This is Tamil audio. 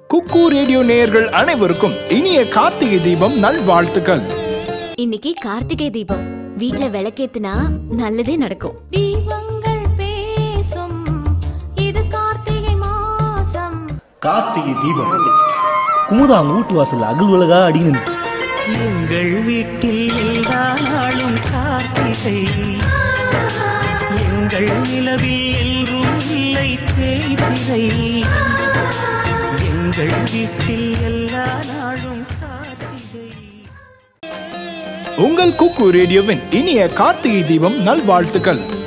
குக்கு ரேடியோ நேயர்கள் அனைவருக்கும் இனிய கார்த்திகை தீபம் நல்வாழ்த்துக்கள் இன்னைக்கு கார்த்திகை தீபம் வீட்ல விளக்கேத்துனா நல்லதே நடக்கும் தீபங்கள் பேசும் இது கார்த்திகை மாசம் கார்த்திகை தீபம் குமுதா அவங்க வீட்டு வாசல்ல அகல் உலகா அடி நின்றுச்சு எங்கள் வீட்டில் எல்லா நாளும் கார்த்திகை எங்கள் நிலவில் எல்லோரும் இல்லை தேய்திரை எங்கள் வீட்டில் எல்லா நாளும் கார்த்திகை உங்கள் குக்கு ரேடியோவின் இனிய கார்த்திகை தீபம் நல்வாழ்த்துக்கள்